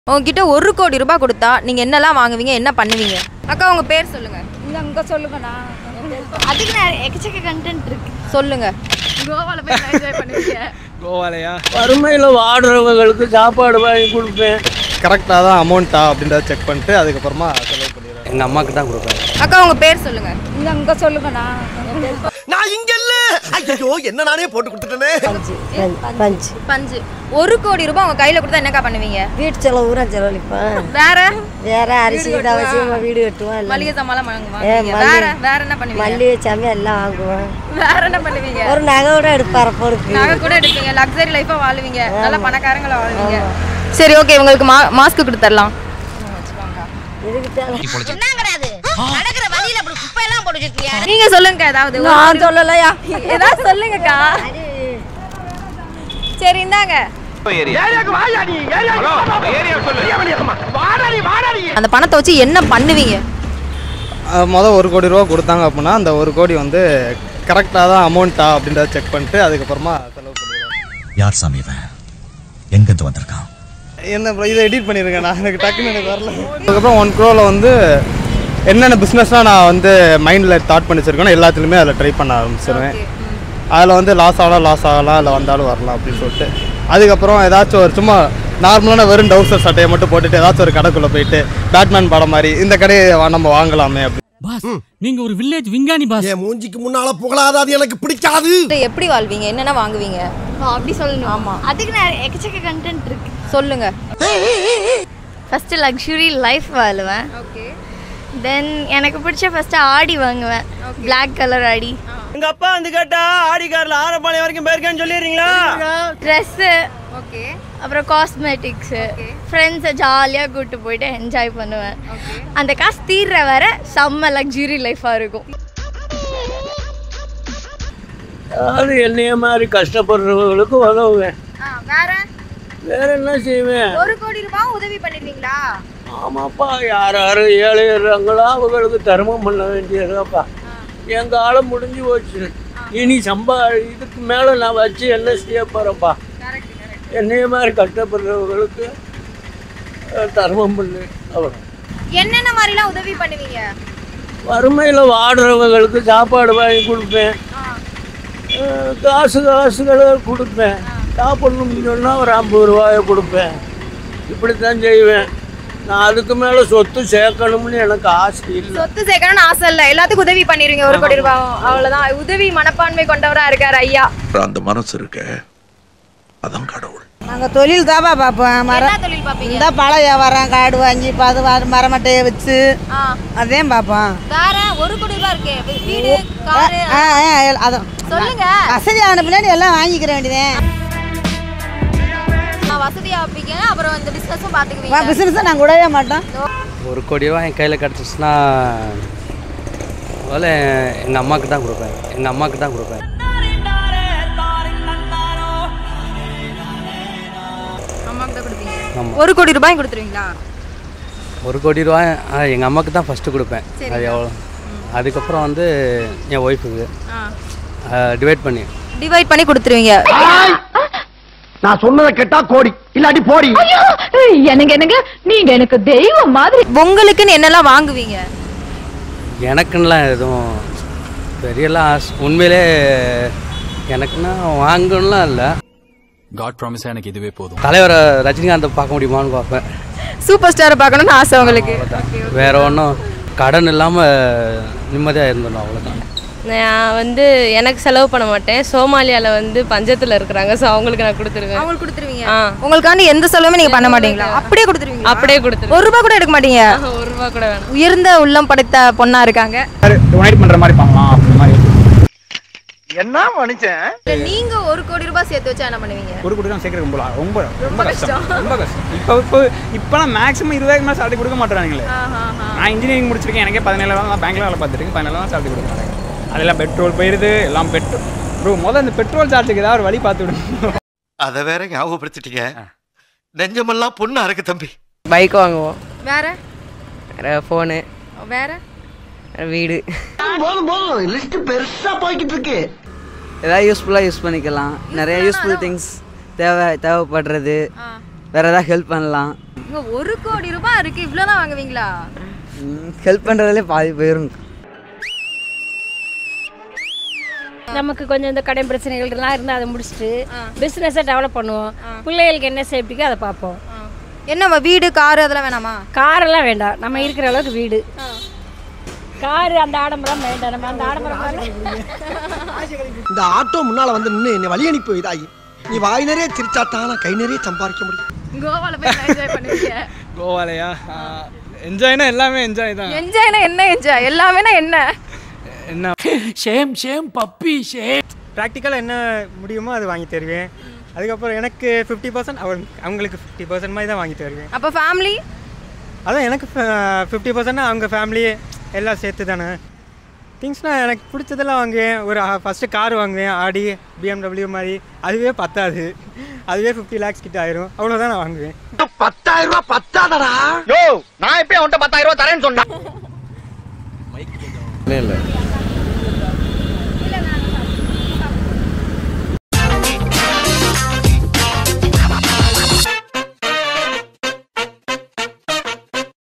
உங்ககிட்ட ஒரு கோடி ரூபாய் கொடுத்தா நீங்க என்னெல்லாம் வாங்குவீங்க என்ன பண்ணுவீங்க அக்கா உங்க பேர் சொல்லுங்க இந்த அங்கே சொல்லுங்கண்ணா அதுக்கு நான் எக்கச்சக்க கண்டென்ட் இருக்கு சொல்லுங்க கோவால போய் என்ஜாய் பண்ணுவீங்க கோவாலையா வறுமையில் வாடுறவங்களுக்கு சாப்பாடு வாங்கி கொடுப்பேன் கரெக்டாக தான் அமௌண்ட்டா அப்படின்றத செக் பண்ணிட்டு அதுக்கப்புறமா செலவு பண்ணிடுறேன் எங்கள் அம்மாவுக்கு தான் கொடுப்பேன் அக்கா உங்க பேர் சொல்லுங்க இந்த அங்கே சொல்லுங்கண்ணா நான் இங்க இல்ல ஐயோ என்ன நானே போட்டு கொடுத்துட்டேனே பஞ்சு பஞ்சு ஒரு கோடி ரூபாய் உங்க கையில கொடுத்தா என்னக்கா பண்ணுவீங்க வீட்டு செலவு பூரா செலவழிப்பேன் வேற வேற அரிசி தவசியம் வீடு கட்டுவோம் எல்லாம். மளிகை சாமான் ஏ, வாங்குவீங்க மல்லிகை- வேற வேற என்ன பண்ணுவீங்க மல்லிகை சாமி எல்லாம் வாங்குவேன் வேற என்ன பண்ணுவீங்க ஒரு நகை கூட எடுப்பார பொறுப்பு நகை கூட எடுப்பீங்க லக்ஸரி லைஃபா வாழுவீங்க நல்ல பணக்காரங்களா வாழுவீங்க சரி ஓகே உங்களுக்கு மா மாஸ்க் கொடுத்துடலாம் இதுக்கு தேவை என்னங்கிறது நடக்கிற வழியில அப்படி குப்பை எல்லாம் போட்டு வச்சிருக்கியா நீங்க சொல்லுங்க ஏதாவது நான் சொல்லலையா ஏதாவது சொல்லுங்கக்கா சரி இந்தாங்க அந்த பணத்தை வச்சு என்ன பண்ணுவீங்க மொதல் ஒரு கோடி ரூபா கொடுத்தாங்க அப்படின்னா அந்த ஒரு கோடி வந்து கரெக்டாக தான் அமௌண்ட்டா அப்படின்றத செக் பண்ணிட்டு அதுக்கப்புறமா செலவு பண்ணிடுவேன் யார் சாமி இவன் எங்கிருந்து வந்திருக்கான் என்ன bro, இதை எடிட் பண்ணிருங்க நான் எனக்கு டக்குன்னு எனக்கு வரல அதுக்கப்புறம் ஒன் க்ரோவில் வந்து என்னென்ன பிஸ்னஸ்லாம் நான் வந்து மைண்டில் தாட் பண்ணி வச்சிருக்கேனோ எல்லாத்துலேயுமே அதில் ட்ரை பண்ண ஆரம்பிச்சிருவேன் அதில் வந்து லாஸ் ஆகலாம் லாஸ் ஆகலாம் இல்லை வந்தாலும் வரலாம் அப்படின்னு சொல்லிட்டு அதுக்கப்புறம் ஏதாச்சும் ஒரு சும்மா நார்மலான வெறும் டவுசர் சட்டையை மட்டும் போட்டுட்டு ஏதாச்சும் ஒரு கடைக்குள்ளே போயிட்டு பேட்மேன் படம் மாதிரி இந்த கடையை வா- நம்ம வாங்கலாமே அப்படி பாஸ் நீங்க ஒரு வில்லேஜ் விஞ்ஞானி பாஸ் என் மூஞ்சிக்கு முன்னால புகழாத அது எனக்கு பிடிக்காது எப்படி வாழ்வீங்க என்னென்ன வாங்குவீங்க அப்படி சொல்லணும் ஆமா அதுக்கு நான் எக்கச்சக்க கண்டென்ட் இருக்கு சொல்லுங்க ஃபர்ஸ்ட் லக்ஸுரி லைஃப் வாழுவேன் ஓகே தென் எனக்கு பிடிச்ச ஃபர்ஸ்ட் ஆடி வாங்குவேன் Black கலர் ஆடி எங்க அப்பா வந்து கேட்டா ஆடி கார்ல ஆரப்பாளையம் வரைக்கும் போயிருக்கேன்னு சொல்லிடுறீங்களா ட்ரெஸ்ஸு ஓகே அப்புறம் காஸ்மெட்டிக்ஸு ஃப்ரெண்ட்ஸை ஜாலியாக கூட்டு போயிட்டு என்ஜாய் பண்ணுவேன் அந்த காசு தீர்ற வர செம்ம லக்ஸுரி லைஃபாக இருக்கும் அது என்னைய மாதிரி கஷ்டப்படுறவங்களுக்கு உதவுவேன் வேற வேற என்ன செய்வேன் ஒரு கோடி ரூபாய் உதவி பண்ணிடுவீங்களா ஆமாப்பா யார் யார் ஏழை இருறாங்களோ அவங்களுக்கு தர்மம் பண்ண வேண்டியதுப்பா என் காலம் முடிஞ்சு போச்சு இனி சம்பா இதுக்கு மேலே நான் வச்சு என்ன செய்ய போகிறேன்ப்பா என்னைய மாதிரி கஷ்டப்படுறவங்களுக்கு அஹ், தர்மம் பண்ணு அவ்வளோ என்னென்ன மாதிரிலாம் உதவி பண்ணுவீங்க வறுமையில் வாடுறவங்களுக்கு சாப்பாடு வாங்கி கொடுப்பேன் அஹ், காசு காசுகளை கொடுப்பேன் சாப்பிடணும்னு சொன்னால் ஒரு ஐம்பது ரூபாயை கொடுப்பேன் இப்படித்தான் செய்வேன் நான் அதுக்கு மேலே சொத்து சேர்க்கணும்னு எனக்கு ஆசை இல்லை சொத்து சேர்க்கணும்னு ஆசை இல்ல எல்லாத்துக்கும் உதவி பண்ணிடுவீங்க ஒரு கோடி ரூபாய் அவ்வளவுதான் உதவி மனப்பான்மை கொண்டவரா இருக்காரு ஐயா அந்த மனசு இருக்க அதான் கடவுள் நாங்கள் தொழில் தாப்பா பார்ப்போம் மரம் என்ன தொழில் பாப்பீங்க இந்த பழ வியாபாரம் காடு வாங்கி பாது மரமட்டையை வச்சு ஆ. அதையும் பார்ப்போம் வேற ஒரு கோடி ரூபாய் இருக்கே வீ- வீடு காரு ஆ ஆ எல்- அதான் சொல்லுங்க வசதி ஆன பின்னாடி எல்லாம் வாங்கிக்கிற வேண்டியதேன் நான் வசதியா வைப்பீங்க அப்புறம் இந்த பிசினஸும் பாத்துக்குவீங்க பிசினஸை நான் கூடவே மாட்டோம் ஒரு கோடி ரூபாய் என் கையில் கிடச்சிச்சுன்னா முதல்ல எங்கள் அம்மாவுக்கு தான் கொடுப்பேன் எங்கள் அம்மாவுக்கு தான் கொடுப்பேன் அம்மாக்கு தான் கொடுப்பீங்க ஆமாம் ஒரு கோடி ரூபாய் கொடுத்துருவீங்களா ஒரு கோடி ரூபாய் எங்கள் அம்மாவுக்கு தான் ஃபஸ்ட்டு கொடுப்பேன் அது எவ்வளோ அதுக்கப்புறம் வந்து என் ஒய்ஃபுக்கு டிவைட் பண்ணி டிவைட் பண்ணி கொடுத்துருவீங்க நான் சொன்னதை கேட்டா கோடி இல்லாட்டி போடி எனக்கு எனக்கு நீங்க எனக்கு தெய்வம் மாதிரி உங்களுக்குன்னு என்னெல்லாம் வாங்குவீங்க எனக்குன்னெலாம் எதுவும் பெரியலாம் ஆசை உண்மையிலே எனக்குன்னா வாங்கணும்லாம் இல்லை காட் ப்ராமிஸா எனக்கு இதுவே போதும் தலைவரை ரஜினிகாந்தை பார்க்க முடியுமான்னு பார்ப்பேன் சூப்பர் ஸ்டாரை பார்க்கணும்னு ஆசை உங்களுக்கு வேற ஒன்றும் கடன் இல்லாமல் நிம்மதியாக இருந்தணும் அவ்வளோதான் நான் வந்து எனக்கு செலவு பண்ண மாட்டேன் சோமாலியாவில் வந்து பஞ்சத்தில் இருக்கிறாங்க ஸோ அவங்களுக்கு நான் கொடுத்துருவேன் அவங்களுக்கு கொடுத்துருவீங்க ஆ உங்களுக்காண்டி எந்த செலவுமே நீங்க பண்ண மாட்டீங்களா அப்படியே கொடுத்துருவீங்க அப்படியே கொடுத்துருவேன் ஒரு ரூபாய் கூட எடுக்க மாட்டீங்க ஒரு ரூபா கூட வேணாம் உயர்ந்த உள்ளம் படைத்த பொண்ணா இருக்காங்க டொனேட் பண்ணுற மாதிரி பண்ணலாம் அப்படி மாதிரி என்ன மனுஷன் இல்ல, நீங்க ஒரு கோடி ரூபாய் சேர்த்து வச்சா என்ன பண்ணுவீங்க ஒரு கோடி தான் சேர்க்குறது ரொம்ப ரொம்ப ரொம்ப கஷ்டம் ரொம்ப கஷ்டம் இப்போ இப்போ இப்போலாம் மேக்ஸிமம் இருபதாயிரம் மேலே salary கொடுக்க மாட்டேறாங்களே நான் இன்ஜினியரிங் முடிச்சிருக்கேன் எனக்கே பதினேழு தான் நான் பேங்க்ல வேலை பார்த்துருக்கேன் பதினேழு தான் salary கொடுக்க மாட்டாங்க அதெல்லாம் பெட்ரோல் போயிருது எல்லாம் பெட்ரோல் ப்ரோ முதல்ல இந்த பெட்ரோல் சார்ஜுக்கு ஏதாவது ஒரு வழி பார்த்து விடுங்க அத வேற ஞாபகப்படுத்திட்டீங்க நெஞ்சமெல்லாம் பொண்ணு அறக்கு தம்பி பைக் வாங்குவோம் வேற வேற ஃபோனு வேற வீடு போதும் போதும் லிஸ்ட் பெருசா போய்கிட்டு இருக்கு ஏதாவது யூஸ்ஃபுல்லாக யூஸ் பண்ணிக்கலாம் நிறைய யூஸ்ஃபுல் திங்ஸ் தேவை தேவைப்படுறது வேற ஏதாவது ஹெல்ப் பண்ணலாம் இங்க ஒரு கோடி ரூபாய் இருக்கு இவ்வளோதான் வாங்குவீங்களா ஹெல்ப் பண்ணுறதுலே பாதி போயிரும் நமக்கு கொஞ்சம் இந்த கடன் பிரச்சனைகள்லாம் இருந்தால் அதை முடிச்சுட்டு பிஸ்னஸை டெவலப் பண்ணுவோம் பிள்ளைகளுக்கு என்ன சேஃப்டிக்கோ அதை பார்ப்போம் என்ன வீடு கார் அதெல்லாம் வேணாமா காரெல்லாம் வேண்டாம் நம்ம இருக்கிற அளவுக்கு வீடு காரு அந்த ஆடம்பரம் வேண்டாம் நம்ம அந்த ஆடம்பரம் இந்த ஆட்டோ முன்னால வந்து நின்று என்னை வழி அனுப்பி இதாகி நீ வாய் நிறைய சிரிச்சாத்தான் நான் கை நிறைய சம்பாதிக்க முடியும் கோவால போய் என்ஜாய் பண்ணுவீங்க கோவாலையா என்ஜாய்னா எல்லாமே என்ஜாய் தான் என்ஜாய்னா என்ன என்ஜாய் எல்லாமேனா என்ன என்ன ஷேம் ஷேம் பப்பி ஷேம் ப்ராக்டிக்கலாக என்ன முடியுமோ அது வாங்கி தருவேன் அதுக்கப்புறம் எனக்கு ஃபிஃப்டி பர்சன்ட் அவங்க அவங்களுக்கு ஃபிஃப்டி பர்சன்ட் மாதிரி தான் வாங்கி தருவேன் அப்போ ஃபேமிலி அதான் எனக்கு ஃபிஃப்டி பர்சன்ட் அவங்க ஃபேமிலி எல்லாம் சேர்த்து தானே திங்ஸ்னால் எனக்கு பிடிச்சதெல்லாம் வாங்குவேன் ஒரு ஃபஸ்ட்டு கார் வாங்குவேன் ஆடி பிஎம்டபிள்யூ மாதிரி அதுவே பத்தாது அதுவே ஃபிஃப்டி லேக்ஸ் கிட்ட ஆயிரும் அவ்வளோதான் நான் வாங்குவேன் பத்தாயிரம் ரூபாய் பத்தாதடா யோ நான் எப்பயும் அவன்கிட்ட பத்தாயிரம் ரூபாய் தரேன்னு சொன்னேன் இல்லை